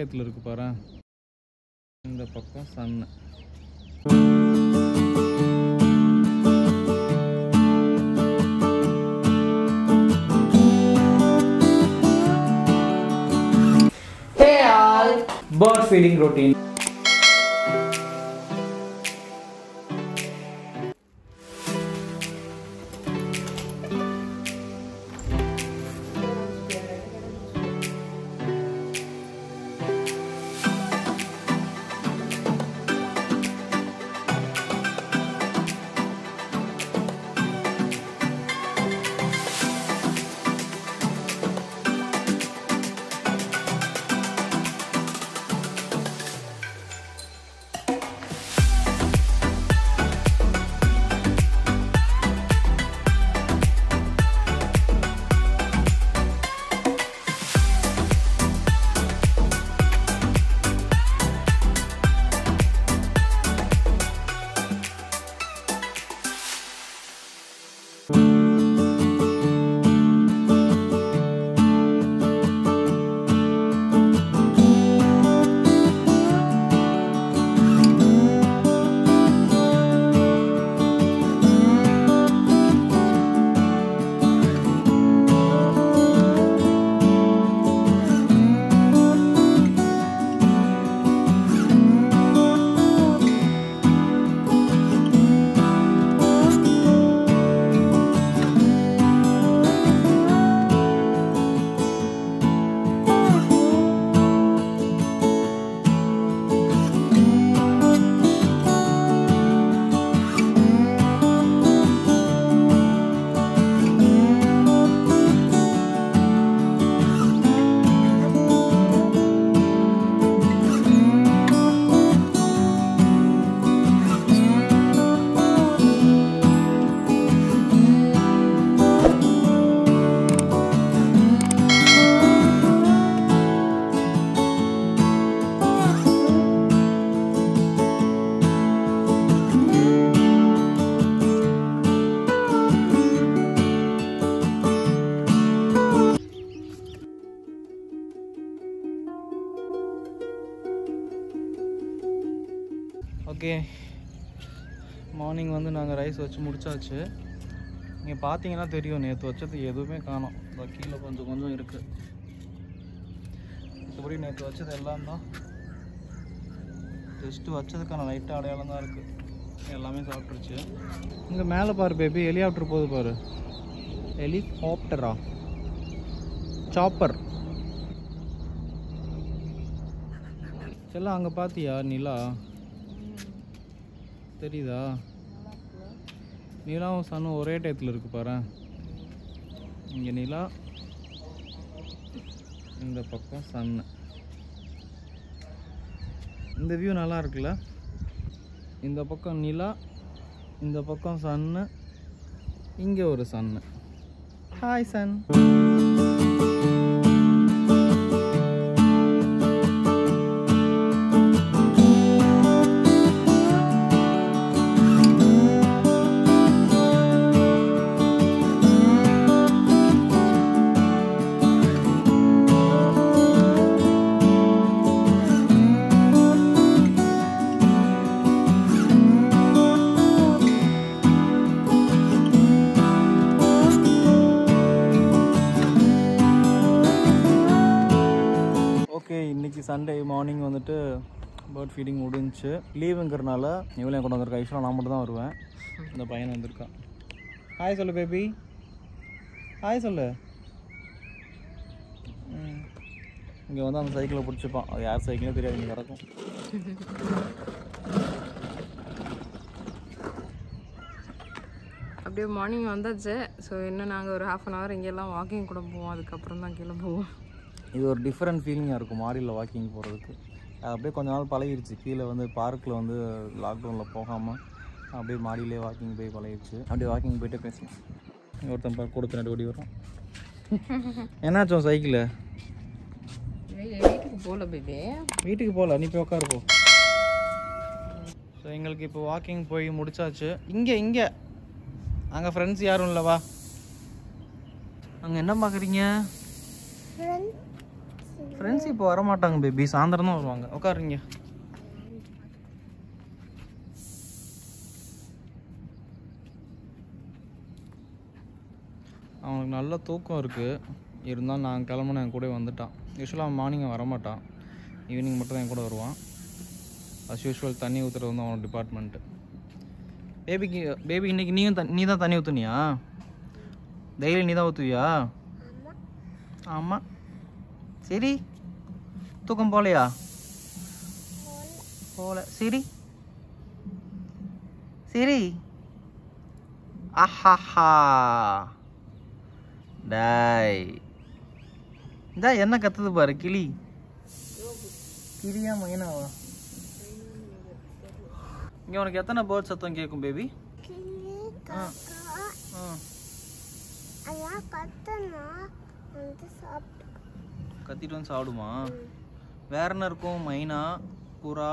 டயத்தில் இருக்கு பாரு இந்த பக்கம் சன்னு Hey all! Bird feeding routine. Okay morning வந்து நாங்கள் ரைஸ் வச்சு முடிச்சாச்சு நீங்கள் பார்த்தீங்கன்னா தெரியும் நேற்று வச்சது எதுவுமே காணோம் இந்த கீழே கொஞ்சம் கொஞ்சம் இருக்குது மற்றபடி நேற்று வச்சது எல்லாம் தான் ஜஸ்ட்டு வச்சதுக்கான லைட்டாக அடையாளம் தான் இருக்குது எல்லாமே சாப்பிட்ருச்சு இங்கே மேலே பாரு பேபி ஹெலிகாப்டர் போகுது பாரு ஹெலிகாப்டரா சாப்பர் செல்லம் அங்கே பார்த்தியா நிலா தெரியுதா நிலாவும் சன்னும் ஒரே டயத்தில் இருக்கு பாரு இங்கே நிலா இந்த பக்கம் சன்னு இந்த வியூ நல்லா இருக்குல்ல இந்த பக்கம் நிலா இந்த பக்கம் சன்னு இங்கே ஒரு சன்னு ஹாய் சன் ஓகே இன்னைக்கு சண்டே மார்னிங் வந்துட்டு பேர்ட் ஃபீடிங் முடிஞ்சுச்சு லீவுங்கிறனால இவளையும் கொண்டு வந்திருக்கா ஆக்சுவலாக நான் மட்டும் தான் வருவேன் இந்த பையன் வந்திருக்கான் ஹாய் சொல்லு பேபி ஹாய் சொல்லு இங்கே வந்து அந்த சைக்கிளை பிடிச்சிப்பான் அது யார் சைக்கிளே தெரியாது இங்கே கிடக்கும் அப்படியே மார்னிங் வந்தாச்சு ஸோ இன்னும் நாங்கள் ஒரு ஹாஃப் அன் ஹவர் இங்கெல்லாம் வாக்கிங் கூட போவோம் அதுக்கப்புறம் தான் கீழே போவோம் இது ஒரு டிஃப்ரெண்ட் ஃபீலிங்காக இருக்கும் மாடியில் வாக்கிங் போகிறதுக்கு அது அப்படியே கொஞ்ச நாள் பழகிருச்சு கீழே வந்து பார்க்கில் வந்து லாக்டவுனில் போகாமல் அப்படியே மாடியிலே வாக்கிங் போய் பழகிருச்சு அப்படியே வாக்கிங் போயிட்டு பேசலாம் ஒருத்தன் பா கூட பின்னாடி ஓடி வரும் என்னாச்சும் சைக்கிளு வீட்டுக்கு போகல பேபி வீட்டுக்கு போகல நீ போய் உட்காரு போ ஸோ எங்களுக்கு இப்போ வாக்கிங் போய் முடிச்சாச்சு இங்கே இங்கே அங்கே ஃப்ரெண்ட்ஸ் யாரும் இல்லைவா அங்கே என்ன பார்க்குறீங்க ஃப்ரெண்ட்ஸ் இப்போ வர மாட்டாங்க பேபி சாயந்தரம் தான் வருவாங்க உட்காருங்க அவனுக்கு நல்ல தூக்கம் இருக்குது இருந்தாலும் நான் கிளம்புன என் கூட வந்துட்டான் யூஸ்வலாக அவன் மார்னிங் வரமாட்டான் ஈவினிங் மட்டும் தான் என் கூட வருவான் அஸ் யூஸ்வல் தண்ணி ஊற்றுறது வந்து அவனோட டிபார்ட்மெண்ட்டு பேபிக்கு பேபி இன்னைக்கு நீயும் த நீ தான் தண்ணி ஊற்றுனியா டெய்லி நீ தான் ஊற்றுவியா ஆமாம் சரி தூக்கம் போகலையா போகல சரி சரி ஆஹாஹா டாய் இந்த என்ன கத்துது பாரு கிளி கிளியா மைனாவா இங்க உனக்கு எத்தனை பேர்ட் சத்தம் கேட்கும் பேபி ஆ ஆ அதெல்லாம் கத்தனா வந்து சாப்பிட்டு கத்திட்டு வந்து சாப்பிடுமா வேற என்ன இருக்கும் மைனா புறா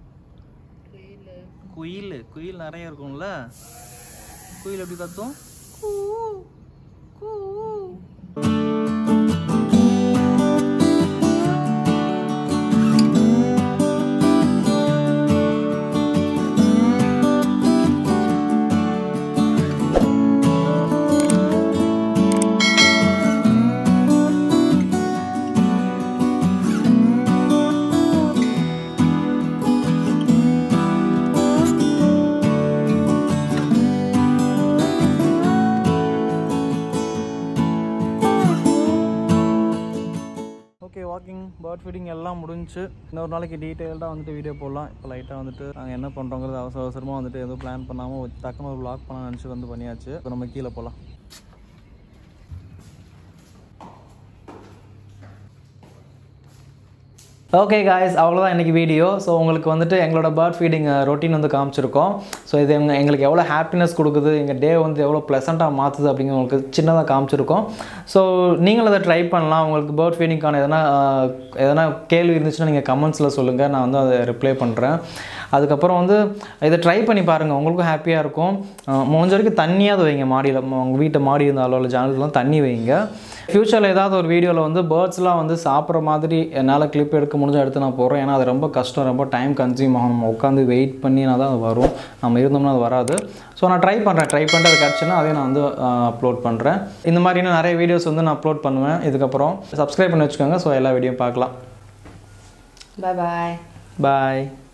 குயில் குயில் நிறைய இருக்கும்ல குயில் எப்படி கத்தும் கூ, கூ. ஓகே வாக்கிங் பேர்ட் ஃபீடிங் எல்லாம் முடிஞ்சுச்சு இன்னொரு நாளைக்கு டீட்டெயில்டாக வந்துட்டு வீடியோ போடலாம் இப்போ லைட்டாக வந்துட்டு நாங்கள் என்ன பண்ணுறோங்கிறது அவசர அவசரமாக வந்துட்டு எதுவும் பிளான் பண்ணாமல் டக்குன்னு ஒரு vlog பண்ண நினச்சி வந்து பண்ணியாச்சு இப்போ நம்ம கீழே போகலாம் ஓகே காய்ஸ் அவ்வளோதான் இன்றைக்கி வீடியோ ஸோ உங்களுக்கு வந்துட்டு எங்களோட பேர்ட் ஃபீடிங் ரொட்டீன் வந்து காமிச்சிருக்கோம் ஸோ இது எங்க எங்களுக்கு எவ்வளோ ஹாப்பினஸ் கொடுக்குது எங்கள் டே வந்து எவ்வளோ ப்ளசண்ட்டாக மாற்றுது அப்படிங்கிற உங்களுக்கு சின்னதாக காமிச்சிருக்கோம் ஸோ நீங்களும் அதை ட்ரை பண்ணலாம் உங்களுக்கு பேர்ட் ஃபீடிங்கான எதனா ஆஹ், எதனா கேள்வி இருந்துச்சுன்னா நீங்கள் கமெண்ட்ஸில் சொல்லுங்கள் நான் வந்து அதை ரிப்ளை பண்ணுறேன் அதுக்கப்புறம் வந்து இதை ட்ரை பண்ணி பாருங்கள் உங்களுக்கும் ஹாப்பியாக இருக்கும் ஆஹ், முடிஞ்ச வரைக்கும் தண்ணியாவது வைங்க மாடியில் உங்கள் வீட்டை மாடி இருந்தாலோ இல்லை ஜானல்லாம் தண்ணி வைங்க ஃப்யூச்சரில் ஏதாவது ஒரு வீடியோவில் வந்து பேர்ட்ஸ்லாம் வந்து சாப்பிட்ற மாதிரி என்னால் கிளிப் எடுக்க முடிஞ்ச எடுத்து நான் போடுறேன் ஏன்னா அது ரொம்ப கஷ்டம் ரொம்ப டைம் கன்சியூம் ஆகும் நம்ம உட்காந்து வெயிட் பண்ணினா தான் அது வரும் நம்ம இருந்தோம்னா அது வராது ஸோ நான் ட்ரை பண்ணுறேன் ட்ரை பண்ணிட்டு அது கிடச்சுன்னா அதையும் நான் வந்து அப்லோட் பண்ணுறேன் இந்த மாதிரி இன்னும் நிறைய வீடியோஸ் வந்து நான் அப்லோட் பண்ணுவேன் இதுக்கப்புறம் சப்ஸ்கிரைப் பண்ணி வச்சுக்கோங்க ஸோ எல்லா வீடியோ பார்க்கலாம் பாய் பாய் பாய்